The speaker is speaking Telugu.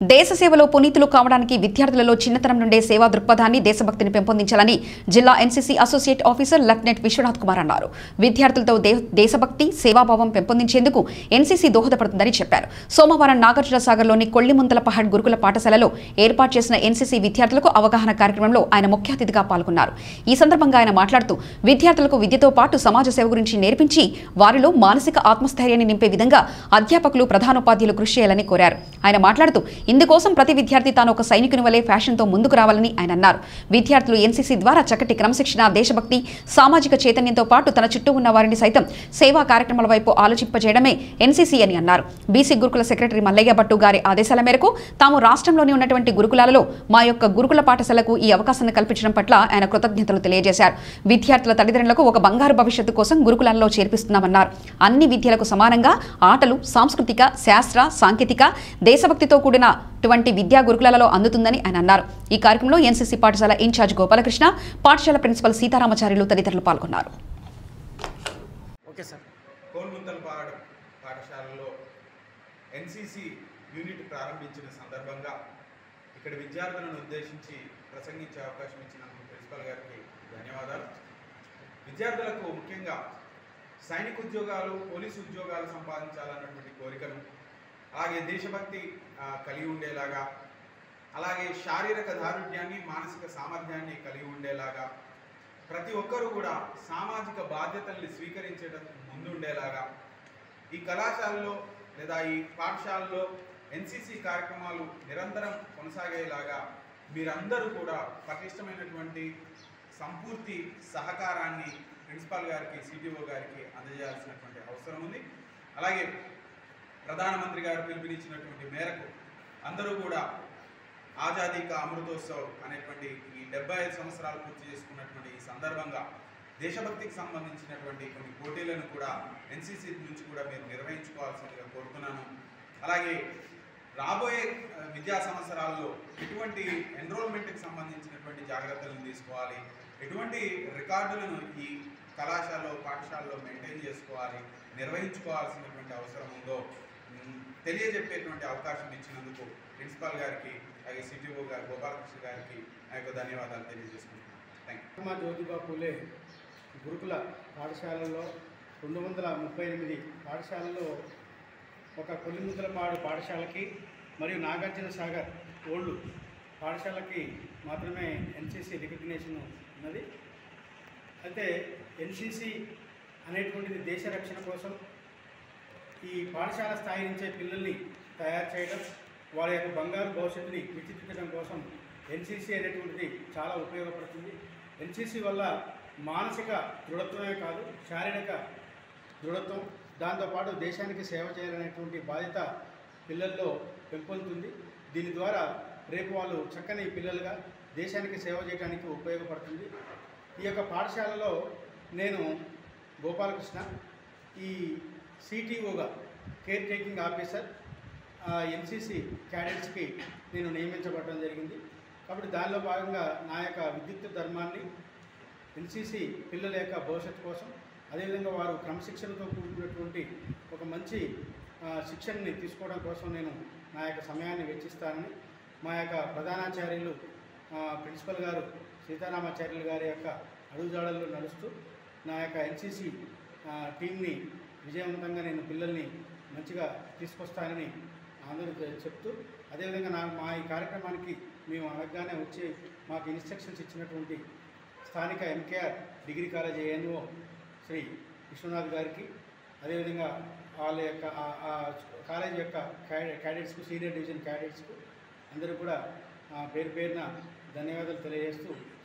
దేశ సేవలో పునీతులు కావడానికి విద్యార్థులలో చిన్నతనం నుండే సేవా దృక్పథాన్ని దేశభక్తిని పెంపొందించాలని జిల్లా NCC associate officer lieutenant Vishwanath Kumar అన్నారు విద్యార్థులతో దే- దేశభక్తి సేవాభావం పెంపొందించేందుకు ఎన్సీసీ దోహదపడుతుందని చెప్పారు సోమవారం నాగార్జున సాగర్లోని కొల్లిముంతల పహాడ్ గురుకుల పాఠశాలలో ఏర్పాటు చేసిన ఎన్సీసీ విద్యార్థులకు అవగాహన కార్యక్రమంలో ఆయన ముఖ్య అతిథిగా పాల్గొన్నారు ఈ సందర్భంగా ఆయన మాట్లాడుతూ విద్యార్థులకు విద్యతో పాటు సమాజ సేవ గురించి నేర్పించి వారిలో మానసిక ఆత్మస్థైర్యాన్ని నింపే విధంగా అధ్యాపకులు ప్రధానోపాధ్యాయులు కృషి చేయాలని కోరారు ఆయన మాట్లాడుతూ ఇందుకోసం ప్రతి విద్యార్థి తాను ఒక సైనికుని వలె ఫ్యాషన్తో ముందుకు రావాలని ఆయన అన్నారు విద్యార్థులు ఎన్సీసీ ద్వారా చక్కటి క్రమశిక్షణ దేశభక్తి సామాజిక చైతన్యంతో పాటు తన చుట్టూ ఉన్న వారిని సైతం సేవా కార్యక్రమాల వైపు ఆలోచింపజేయడమే ఎన్సీసీ అని అన్నారు బీసీ గురుకుల సెక్రటరీ మల్లయ్య భట్టు గారి ఆదేశాల మేరకు తాము రాష్ట్రంలోని ఉన్నటువంటి గురుకులాలలో మా యొక్క గురుకుల పాఠశాలకు ఈ అవకాశాన్ని కల్పించడం పట్ల ఆయన కృతజ్ఞతలు తెలియజేశారు విద్యార్థుల తల్లిదండ్రులకు ఒక బంగారు భవిష్యత్తు కోసం గురుకులాల్లో చేర్పిస్తున్నామన్నారు అన్ని విద్యలకు సమానంగా ఆటలు సాంస్కృతిక శాస్త్ర సాంకేతిక దేశభక్తితో కూడినటువంటి విద్యా గురుకులాలలో అందుతుందని ఆయన అన్నారు ఈ కార్యక్రమంలో ఎన్సీసీ పాఠశాల ఇన్ఛార్జ్ గోపాలకృష్ణ పాఠశాల ప్రిన్సిపల్ సీతారామాచార్యులు తదితరులు పాల్గొన్నారు ఓకే సార్ కోల్ముంతల పాడ పాఠశాలలో ఎన్సిసి యూనిట్ ప్రారంభించిన సందర్భంగా ఇక్కడ విద్యార్థులను ఉద్దేశించి ప్రసంగించే అవకాశం ఇచ్చినందుకు ప్రిన్సిపల్ గారికి ధన్యవాదాలు విద్యార్థులకు ముఖ్యంగా సైనిక ఉద్యోగాలు పోలీసు ఉద్యోగాలు సంపాదించాలన్నటువంటి కోరికను అలాగే దేశభక్తి ఆ, కలిగి ఉండేలాగా అలాగే శారీరక దారుఢ్యాన్ని మానసిక సామర్థ్యాన్ని కలిగి ఉండేలాగా ప్రతి ఒక్కరూ కూడా సామాజిక బాధ్యతల్ని స్వీకరించడం ముందుండేలాగా ఈ కళాశాలలో లేదా ఈ పాఠశాలలో ఎన్సిసి కార్యక్రమాలు నిరంతరం కొనసాగేలాగా మీరందరూ కూడా పటిష్టమైనటువంటి సంపూర్తి సహకారాన్ని ప్రిన్సిపాల్ గారికి సిటిఓ గారికి అందజేయాల్సినటువంటి అవసరం ఉంది అలాగే ప్రధానమంత్రి గారు పిలుపునిచ్చినటువంటి మేరకు అందరూ కూడా ఆజాదీ కా అమృతోత్సవ్ అనేటువంటి ఈ డెబ్బై ఐదు సంవత్సరాలు పూర్తి చేసుకున్నటువంటి ఈ సందర్భంగా దేశభక్తికి సంబంధించినటువంటి కొన్ని పోటీలను కూడా ఎన్సీసీ నుంచి కూడా మీరు నిర్వహించుకోవాల్సిందిగా కోరుతున్నాను అలాగే రాబోయే ఆ, విద్యా సంవత్సరాల్లో ఎటువంటి ఎన్రోల్మెంట్కి సంబంధించినటువంటి జాగ్రత్తలను తీసుకోవాలి ఎటువంటి రికార్డులను ఈ కళాశాలలో పాఠశాలలో మెయింటైన్ చేసుకోవాలి నిర్వహించుకోవాల్సినటువంటి అవసరం ఉందో మ్, తెలియజెప్పేటువంటి అవకాశం ఇచ్చినందుకు ప్రిన్సిపాల్ గారికి అలాగే సిటిఓ గారు గోపాలకృష్ణ గారికి నా యొక్క ధన్యవాదాలు తెలియజేసుకుంటున్నాను థ్యాంక్ యూ మహాత్మా జ్యోతిబా పూలే గురుకుల పాఠశాలలో రెండు వందల ముప్పై ఎనిమిది పాఠశాలలో ఒక కొల్లిముద్దలపాడు పాఠశాలకి మరియు నాగార్జున సాగర్ ఓల్డ్ పాఠశాలకి మాత్రమే ఎన్సీసీ రికగ్నేషన్ ఉన్నది అయితే ఎన్సీసీ అనేటువంటిది దేశ రక్షణ కోసం ఈ పాఠశాల స్థాయి నుంచే పిల్లల్ని తయారు చేయడం వారి యొక్క బంగారు భవిష్యత్తుని తీర్చిదిద్దడం కోసం ఎన్సీసీ అనేటువంటిది చాలా ఉపయోగపడుతుంది ఎన్సీసీ వల్ల మానసిక దృఢత్వమే కాదు శారీరక దృఢత్వం దాంతోపాటు దేశానికి సేవ చేయాలనేటువంటి బాధ్యత పిల్లల్లో పెంపొందుతుంది దీని ద్వారా రేపు వాళ్ళు చక్కని పిల్లలుగా దేశానికి సేవ చేయడానికి ఉపయోగపడుతుంది ఈ యొక్క పాఠశాలలో నేను గోపాలకృష్ణ ఈ సిటీఓగా కేర్ టేకింగ్ ఆఫీసర్ ఎన్సీసీ క్యాడెట్స్కి నేను నియమించబడడం జరిగింది కాబట్టి దానిలో భాగంగా నా యొక్క విద్యుత్ ధర్మాన్ని ఎన్సీసీ పిల్లల యొక్క భవిష్యత్తు కోసం అదేవిధంగా వారు క్రమశిక్షణతో కూడుకున్నటువంటి ఒక మంచి ఆ, శిక్షణని తీసుకోవడం కోసం నేను నా యొక్క సమయాన్ని వెచ్చిస్తానని మా యొక్క ప్రధానాచార్యులు ఆ, ప్రిన్సిపల్ గారు సీతారామాచార్యులు గారి యొక్క అడుగుజాడల్లో నడుస్తూ నా యొక్క ఎన్సీసీ టీంని విజయవంతంగా నేను పిల్లల్ని మంచిగా తీసుకొస్తానని అందరూ చెప్తూ అదేవిధంగా నా మా ఈ కార్యక్రమానికి మేము అడగగానే వచ్చి మాకు ఇన్స్ట్రక్షన్స్ ఇచ్చినటువంటి స్థానిక MKR degree college ANO Shri Vishwanath గారికి అదేవిధంగా వాళ్ళ యొక్క ఆ- ఆ కాలేజ్ యొక్క క్యాడె క్యాడెట్స్కు సీనియర్ డివిజన్ క్యాడెట్స్కు అందరూ కూడా ఆ, పేరు పేరున ధన్యవాదాలు తెలియజేస్తూ